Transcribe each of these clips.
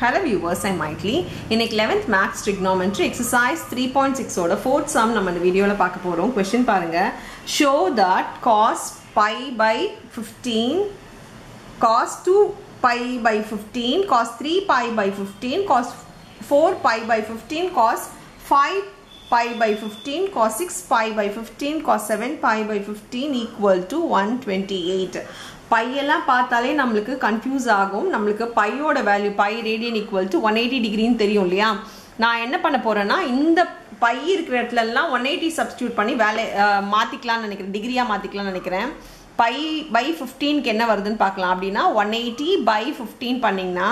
Hello viewers, I'm Maitli. இன்னைக்கு 11th Maths Trigonometry exercise 3.6 ஓட fourth sum நம்ம இந்த வீடியோல பார்க்க போறோம் கொஸ்டின் பாருங்க show that cos pi by 15 cos 2 pi by 15 cos 3 pi by 15 cos 4 pi by 15 cos 5 pi by 15 cos 6 pi by 15 cos 7 pi by 15 equal to 128 பையெல்லாம் பார்த்தாலே நம்மளுக்கு confuse ஆகும் நம்மளுக்கு பையோட value pi radian equal to one eighty டிகிரின்னு தெரியும் இல்லையா நான் என்ன பண்ண போறேன்னா இந்த பை இருக்கிற இடத்துலலாம் ஒன் எயிட்டி சப்ஸ்டியூட் பண்ணி வேலை மாற்றிக்கலாம்னு நினைக்கிறேன் டிகிரியாக மாற்றிக்கலாம்னு நினைக்கிறேன் பை பை ஃபிஃப்டீனுக்கு என்ன வருதுன்னு பார்க்கலாம் அப்படின்னா ஒன் எயிட்டி பை ஃபிஃப்டீன் பண்ணிங்கன்னா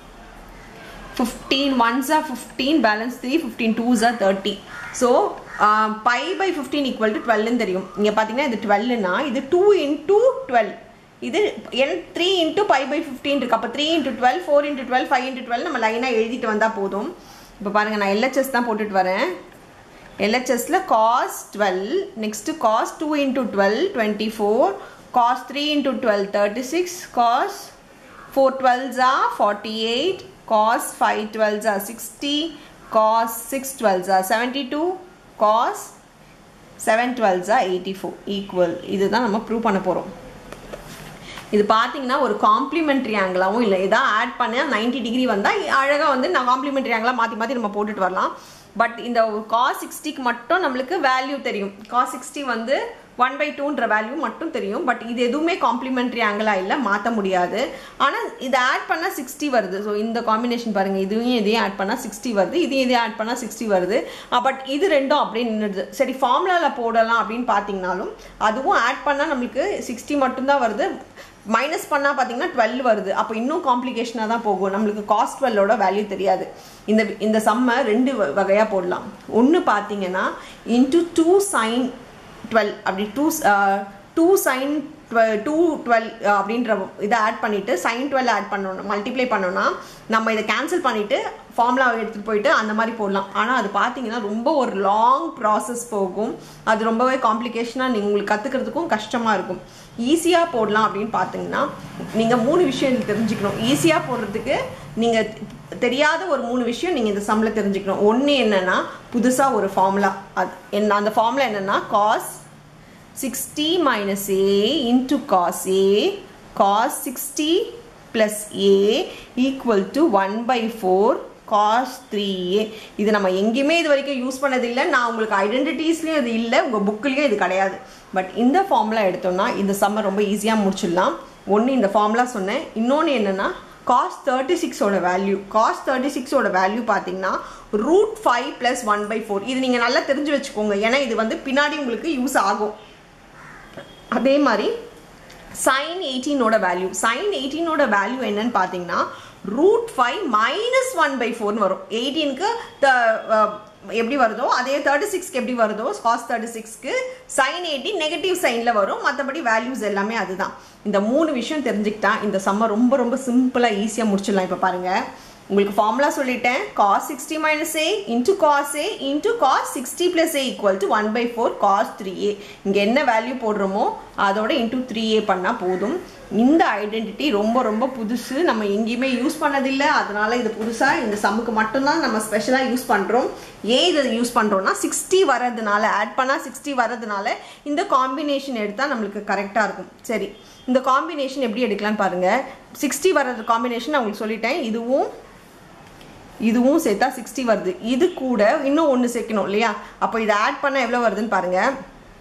fifteen ones are fifteen balance three fifteen twos are thirty so pi by fifteen equal to டுவெல்னு தெரியும் இங்கே பார்த்தீங்கன்னா இது டுவெல்னா இது டூ இன்டூ டுவெல் இது என் three into pi by fifteen இருக்கு அப்போ three into twelve four into twelve five into twelve நம்ம லைனாக எழுதிட்டு வந்தால் போதும் இப்போ பாருங்கள் நான் எல்ஹெச்எஸ் தான் போட்டுட்டு வரேன் எல்ஹெச்எஸில் cos twelve next cos two into twelve twenty four cos three into twelve thirty six cos four டுவெல்ஸா ஃபார்ட்டி எயிட் காஸ் ஃபைவ் டுவெல்ஸா சிக்ஸ்டி காஸ் சிக்ஸ் டுவெல்ஸா செவன்ட்டி டூ காஸ் செவன் டுவெல்ஸா எயிட்டி ஃபோர் ஈக்குவல் இதுதான் நம்ம prove பண்ண போகிறோம் இது பார்த்தீங்கன்னா ஒரு காம்ப்ளிமெண்ட்ரி ஆங்கிளாகவும் இல்லை இதான் ஆட் பண்ணால் நைன்டி டிகிரி வந்தால் அழகாக வந்து நான் காம்ப்ளிமெண்ட்ரி ஆங்கிளாக மாற்றி மாற்றி நம்ம போட்டுட்டு வரலாம் பட் இந்த காஸ் சிக்ஸ்டிக்கு மட்டும் நம்மளுக்கு வேல்யூ தெரியும் காஸ் சிக்ஸ்டி வந்து ஒன் பை டூன்ற வேல்யூ மட்டும் தெரியும் பட் இது எதுவுமே காம்ப்ளிமெண்ட்ரி ஆங்கிளாக இல்லை மாற்ற முடியாது ஆனால் இதை ஆட் பண்ணால் சிக்ஸ்டி வருது ஸோ இந்த காம்பினேஷன் பாருங்கள் இதுவும் இதையும் ஆட் பண்ணால் சிக்ஸ்டி வருது இதையும் இதையும் ஆட் பண்ணால் சிக்ஸ்டி வருது பட் இது ரெண்டும் அப்படியே நின்றுடுது சரி ஃபார்முலாவில் போடலாம் அப்படின்னு பார்த்தீங்கனாலும் அதுவும் ஆட் பண்ணால் நம்மளுக்கு சிக்ஸ்டி மட்டும்தான் வருது மைனஸ் பண்ணால் பார்த்தீங்கன்னா டுவெல் வருது அப்போ இன்னும் காம்ப்ளிகேஷனாக தான் போகும் நம்மளுக்கு காஸ்ட் டுவெல்லோட வேல்யூ தெரியாது இந்த இந்த சம்மை ரெண்டு வகையாக போடலாம் ஒன்று பார்த்தீங்கன்னா இன்ட்டு டூ சைன் டுவெல் அப்படி two two sine two twelve அப்படின்ற இதை ஆட் பண்ணிவிட்டு சைன் டுவெல் ஆட் பண்ணணும் மல்டிப்ளை பண்ணோன்னா நம்ம இதை கேன்சல் பண்ணிவிட்டு ஃபார்முலா எடுத்துகிட்டு போயிட்டு அந்த மாதிரி போடலாம் ஆனால் அது பார்த்தீங்கன்னா ரொம்ப ஒரு லாங் ப்ராசஸ் போகும் அது ரொம்பவே காம்ப்ளிகேஷனாக நீங்கள் உங்களுக்கு கற்றுக்கிறதுக்கும் கஷ்டமாக இருக்கும் ஈஸியாக போடலாம் அப்படின்னு பார்த்தீங்கன்னா நீங்கள் மூணு விஷயம் தெரிஞ்சுக்கணும் ஈஸியாக போடுறதுக்கு நீங்கள் தெரியாத ஒரு மூணு விஷயம் நீங்கள் இந்த சம்மில் தெரிஞ்சுக்கணும் ஒன்று என்னென்னா புதுசாக ஒரு ஃபார்முலா அது என்ன அந்த ஃபார்முலா என்னென்னா cos sixty minus A into cos A cos sixty plus A equal to one by four cos three A இது நம்ம எங்கேயுமே இது வரைக்கும் யூஸ் பண்ணதில்லை நான் உங்களுக்கு ஐடென்டிட்டிஸ்லேயும் இது இல்லை உங்கள் புக்கிலையும் இது கிடையாது பட் இந்த ஃபார்முலா எடுத்தோம்னா இந்த சம்மர் ரொம்ப ஈஸியாக முடிச்சிடலாம் ஒன்று இந்த ஃபார்முலா சொன்னேன் இன்னொன்று என்னென்னா காஸ் தேர்ட்டி சிக்ஸோட வேல்யூ காஸ் தேர்ட்டி சிக்ஸோட வேல்யூ பார்த்தீங்கன்னா root five plus one by four இது நீங்கள் நல்லா தெரிஞ்சு வச்சுக்கோங்க ஏன்னா இது வந்து பின்னாடி உங்களுக்கு யூஸ் ஆகும் அதே மாதிரி சைன் எயிட்டீனோட வேல்யூ சைன் எயிட்டீனோட வேல்யூ என்னன்னு பார்த்தீங்கன்னா root five minus one by ஃபோர்னு வரும் எயிட்டீனுக்கு எப்படி வருதோ அதே தேர்ட்டி சிக்ஸ்க்கு எப்படி வருதோ காஸ் தேர்ட்டி சிக்ஸ்க்கு சைன் எயிட்டீன் நெகட்டிவ் சைனில் வரும் மற்றபடி வேல்யூஸ் எல்லாமே அதுதான் இந்த மூணு விஷயம் தெரிஞ்சுக்கிட்டா இந்த சம்மர் ரொம்ப ரொம்ப சிம்பிளாக ஈஸியாக முடிச்சிடலாம் இப்போ பாருங்கள் உங்களுக்கு ஃபார்முலா சொல்லிட்டேன் cos sixty minus A into cos A into cos sixty plus A equal to one by four cos three A இங்கே என்ன வேல்யூ போடுறோமோ அதோட இன்ட்டு த்ரீ ஏ பண்ணால் போதும் இந்த ஐடென்டிட்டி ரொம்ப ரொம்ப புதுசு நம்ம எங்கேயுமே யூஸ் பண்ணதில்லை அதனால இது புதுசாக இந்த சம்முக்கு மட்டும்தான் நம்ம ஸ்பெஷலாக யூஸ் பண்ணுறோம் ஏன் இதை யூஸ் பண்ணுறோம்னா சிக்ஸ்டி வரதுனால ஆட் பண்ணால் சிக்ஸ்டி வரதுனால இந்த காம்பினேஷன் எடுத்தால் நம்மளுக்கு கரெக்டாக இருக்கும் சரி இந்த காம்பினேஷன் எப்படி எடுக்கலான்னு பாருங்கள் சிக்ஸ்டி வர்றது காம்பினேஷன் நான் உங்களுக்கு சொல்லிட்டேன் இதுவும் இதுவும் சேர்த்தா சிக்ஸ்டி வருது இது கூட இன்னும் ஒன்று சேர்க்கணும் இல்லையா அப்போ இதை ஆட் பண்ணால் எவ்வளோ வருதுன்னு பாருங்கள்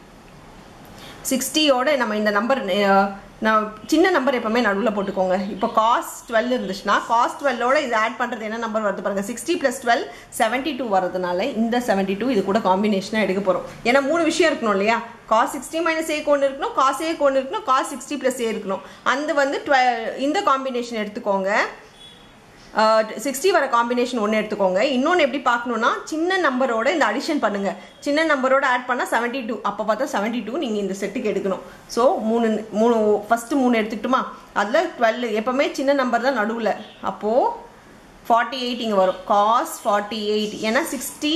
சிக்ஸ்டியோட நம்ம இந்த நம்பர் நான் சின்ன நம்பர் எப்போவுமே நடுவில் போட்டுக்கோங்க இப்போ காஸ் டுவெல் இருந்துச்சுன்னா காஸ் டுவெல்லோட இது ஆட் பண்ணுறது என்ன நம்பர் வருது பாருங்கள் sixty plus twelve seventy two வரதுனால இந்த செவன்ட்டி டூ இது கூட காம்பினேஷனாக எடுக்க போகிறோம் ஏன்னா மூணு விஷயம் இருக்கணும் இல்லையா காஸ் சிக்ஸ்டி மைனஸ் ஏக்கு ஒன்று இருக்கணும் காஸ் ஏக்கு ஒன்று இருக்கணும் காஸ் சிக்ஸ்டி ப்ளஸ் ஏ இருக்கணும் அந்த வந்து டுவெல் இந்த காம்பினேஷன் எடுத்துக்கோங்க சிக்ஸ்டி வர காம்பினேஷன் ஒன்று எடுத்துக்கோங்க இன்னொன்று எப்படி பார்க்கணுன்னா சின்ன நம்பரோட இந்த அடிஷன் பண்ணுங்கள் சின்ன நம்பரோட ஆட் பண்ணால் செவன்ட்டி டூ அப்போ பார்த்தா செவன்ட்டி டூ நீங்கள் இந்த செட்டுக்கு எடுக்கணும் ஸோ மூணு மூணு ஃபஸ்ட்டு மூணு எடுத்துக்கிட்டுமா அதில் டுவெல் எப்போவுமே சின்ன நம்பர் தான் நடுவில் அப்போது ஃபார்ட்டி எயிட் இங்கே வரும் காஸ் ஃபார்ட்டி எயிட் ஏன்னா சிக்ஸ்டி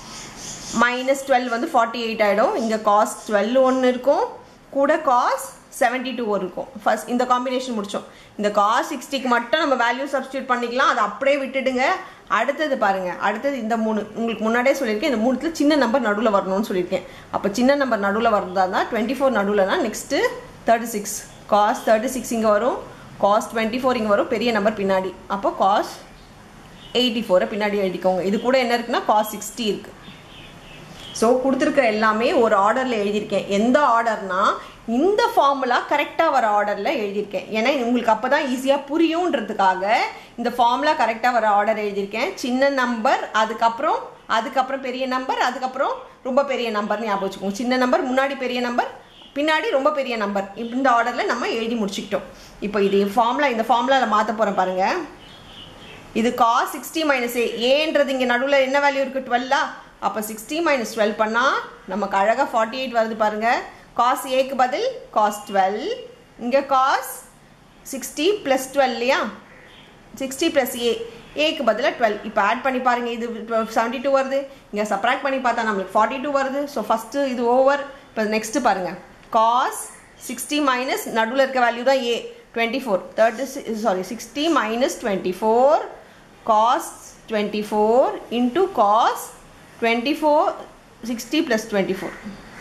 மைனஸ் டுவெல் வந்து ஃபார்ட்டி எயிட் ஆகிடும் இங்கே காஸ் டுவெல் ஒன்று இருக்கும் கூட காஸ் செவன்ட்டி டூ இருக்கும் ஃபர்ஸ்ட் இந்த காம்பினேஷன் முடிச்சோம் இந்த காஸ் சிக்ஸ்டிக்கு மட்டும் நம்ம வேல்யூ சப்ஸ்டியூட் பண்ணிக்கலாம் அதை அப்படியே விட்டுடுங்க அடுத்தது பாருங்க அடுத்தது இந்த மூணு உங்களுக்கு முன்னாடியே சொல்லியிருக்கேன் இந்த மூணுத்துல சின்ன நம்பர் நடுவில் வரணும்னு சொல்லியிருக்கேன் அப்போ சின்ன நம்பர் நடுவில் வரதா தான் டுவெண்ட்டி ஃபோர் நடுவில்னா next thirty six cos thirty six இங்கே வரும் காஸ் டுவெண்ட்டி ஃபோர் இங்கே வரும் பெரிய நம்பர் பின்னாடி அப்போ காஸ் எயிட்டி ஃபோரை பின்னாடி எழுதிக்கோங்க இது கூட என்ன இருக்குன்னா காஸ் சிக்ஸ்டி இருக்குது ஸோ கொடுத்துருக்க எல்லாமே ஒரு ஆர்டரில் எழுதியிருக்கேன் எந்த ஆர்டர்னா இந்த ஃபார்முலா கரெக்டாக வர ஆர்டரில் எழுதியிருக்கேன் ஏன்னா உங்களுக்கு அப்போ தான் ஈஸியாக புரியுன்றதுக்காக இந்த ஃபார்முலா கரெக்டாக வர ஆர்டர் எழுதியிருக்கேன் சின்ன நம்பர் அதுக்கப்புறம் அதுக்கப்புறம் பெரிய நம்பர் அதுக்கப்புறம் ரொம்ப பெரிய நம்பர் ஞாபகம் வச்சுக்கோங்க சின்ன நம்பர் முன்னாடி பெரிய நம்பர் பின்னாடி ரொம்ப பெரிய நம்பர் இந்த ஆர்டரில் நம்ம எழுதி முடிச்சுக்கிட்டோம் இப்போ இது ஃபார்முலா இந்த ஃபார்முலாவில் மாற்ற போகிறேன் பாருங்கள் இது காஸ் சிக்ஸ்டி மைனஸ் ஏ ஏன்றது இங்கே நடுவில் என்ன வேல்யூ இருக்குது டுவெல்லா அப்போ சிக்ஸ்டி மைனஸ் டுவெல் பண்ணால் நமக்கு அழகாக ஃபார்ட்டி எயிட் வருது பாருங்கள் காஸ் ஏக்கு பதில் காஸ் டுவெல் இங்கே காஸ் சிக்ஸ்டி ப்ளஸ் டுவெல் இல்லையா சிக்ஸ்டி ப்ளஸ் ஏ ஏக்கு பதிலாக டுவெல் இப்போ ஆட் பண்ணி பாருங்கள் இது செவன்ட்டி டூ வருது இங்கே சப்ராக்ட் பண்ணி பார்த்தா நம்மளுக்கு ஃபார்ட்டி டூ வருது ஸோ ஃபஸ்ட்டு இது ஓவர் இப்போ நெக்ஸ்ட்டு பாருங்கள் காஸ் சிக்ஸ்டி மைனஸ் நடுவில் இருக்க வேல்யூ தான் A twenty four thirty sorry sixty minus twenty four cos twenty four into cos twenty four sixty plus twenty four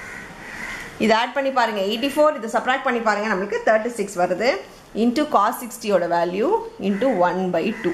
இது ஆட் பண்ணி பாருங்கள் எயிட்டி ஃபோர் இது சப்ராக்ட் பண்ணி பாருங்கள் நம்மளுக்கு தேர்ட்டி சிக்ஸ் வருது இன்ட்டு காஸ் சிக்ஸ்டியோட value into one by two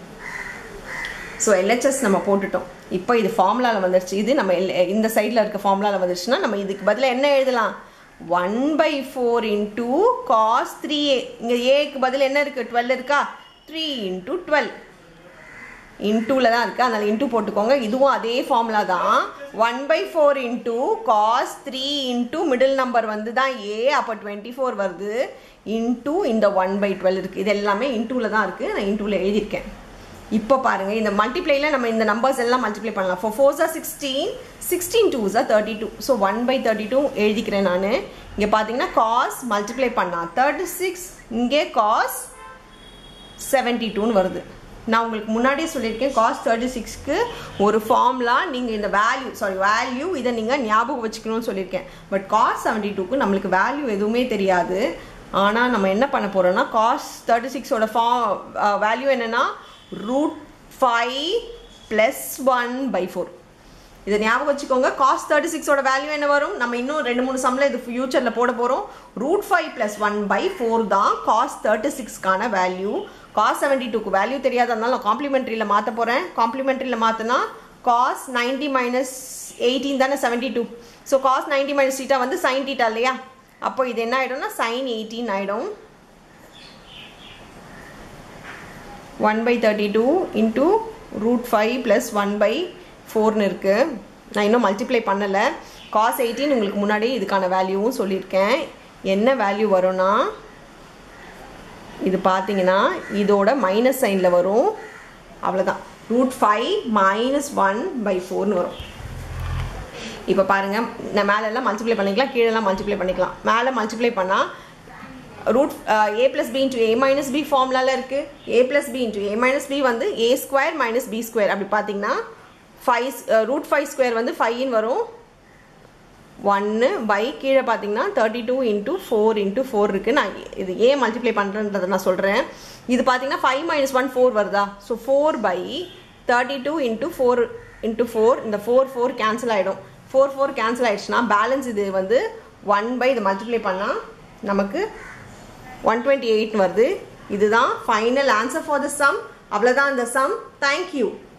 so LHS நம்ம போட்டுட்டோம் இப்போ இது ஃபார்முலாவில் வந்துருச்சு இது நம்ம எல் இந்த சைடில் இருக்க ஃபார்முலாவில் வந்துருச்சுன்னா நம்ம இதுக்கு பதிலாக என்ன எழுதலாம் one by four into cos three A இங்கே ஏக்கு பதில் என்ன இருக்குது டுவெல் இருக்கா த்ரீ இன்ட்டு டுவெல் இன்டூவில் தான் இருக்குது அதனால் இன்டூ போட்டுக்கோங்க இதுவும் அதே ஃபார்முலா தான் one by four into cos three into middle number வந்து தான் ஏ அப்போ டுவெண்ட்டி ஃபோர் வருது இன்டூ இந்த ஒன் பை டுவெல் இருக்குது இது எல்லாமே இன்டூவில் தான் இருக்குது நான் இன்டூவில் எழுதியிருக்கேன் இப்போ பாருங்கள் இந்த மல்டிப்ளைல நம்ம இந்த நம்பர்ஸ் எல்லாம் மல்டிப்ளை பண்ணலாம் four four sir sixteen sixteen two sir thirty two so one by thirty two எழுதிக்கிறேன் நான் இங்கே பார்த்தீங்கன்னா காஸ் மல்டிப்ளை பண்ணால் தேர்ட்டி சிக்ஸ் இங்கே காஸ் செவன்ட்டி டூன்னு வருது நான் உங்களுக்கு முன்னாடியே சொல்லியிருக்கேன் காஸ் தேர்ட்டி சிக்ஸ்க்கு ஒரு ஃபார்ம்லாம் நீங்கள் இந்த வேல்யூ சாரி வேல்யூ இதை நீங்கள் ஞாபகம் வச்சுக்கணும்னு சொல்லியிருக்கேன் பட் காஸ் செவன்ட்டி டூக்கு நம்மளுக்கு வேல்யூ எதுவுமே தெரியாது ஆனால் நம்ம என்ன பண்ண போகிறோம்னா காஸ் தேர்ட்டி சிக்ஸோட ஃபா வேல்யூ என்னென்னா root five plus one by four இதை ஞாபகம் வச்சுக்கோங்க காஸ் தேர்ட்டி சிக்ஸோட வேல்யூ என்ன வரும் நம்ம இன்னும் ரெண்டு மூணு சம்மில் இது ஃபியூச்சரில் போட போகிறோம் root five plus one by four தான் காஸ் தேர்ட்டி சிக்ஸ்க்கான வேல்யூ காஸ் செவன்ட்டி டூக்கு வேல்யூ தெரியாததுனால நான் காம்ப்ளிமெண்ட்ரியில் மாற்ற போகிறேன் காம்ப்ளிமெண்ட்ரியில் மாற்றினா காஸ் நைன்டி மைனஸ் எயிட்டீன் தானே seventy two so cos ninety minus theta வந்து சைன் டீட்டா இல்லையா அப்போ இது என்ன ஆகிடும்னா சைன் எயிட்டீன் ஆகிடும் one by thirty two into root five plus one by ஃபோர்னு இருக்குது நான் இன்னும் மல்டிப்ளை பண்ணலை காஸ் எயிட்டீன் உங்களுக்கு முன்னாடி இதுக்கான வேல்யூவும் சொல்லியிருக்கேன் என்ன வேல்யூ வரும்னா இது பார்த்தீங்கன்னா இதோட மைனஸ் சைனில் வரும் அவ்வளோதான் root five minus one by ஃபோர்னு வரும் இப்போ பாருங்கள் நான் மேலெல்லாம் மல்டிப்ளை பண்ணிக்கலாம் கீழெல்லாம் மல்டிப்ளை பண்ணிக்கலாம் மேலே மல்டிப்ளை பண்ணால் root A plus B into A minus B ஃபார்முலாவில் இருக்குது A plus B into A minus B வந்து A square minus B square அப்படி பார்த்தீங்கன்னா ஃபைவ் ரூட் ஃபைவ் ஸ்கொயர் வந்து ஃபைவ்னு வரும் ஒன்று பை கீழே பார்த்தீங்கன்னா thirty two into four into four இருக்குது நான் இது ஏன் மல்டிப்ளை பண்ணுறேன்றதை நான் சொல்கிறேன் இது பார்த்தீங்கன்னா ஃபைவ் மைனஸ் ஒன் ஃபோர் வருதா so four by thirty two into four into four இந்த ஃபோர் ஃபோர் கேன்சல் ஆகிடும் ஃபோர் ஃபோர் கேன்சல் ஆகிடுச்சுன்னா பேலன்ஸ் இது வந்து ஒன் பை இதை மல்டிப்ளை பண்ணால் நமக்கு ஒன் டுவெண்ட்டி எயிட் வருது இதுதான் final answer for the sum அவ்வளோதான் இந்த சம் தேங்க்யூ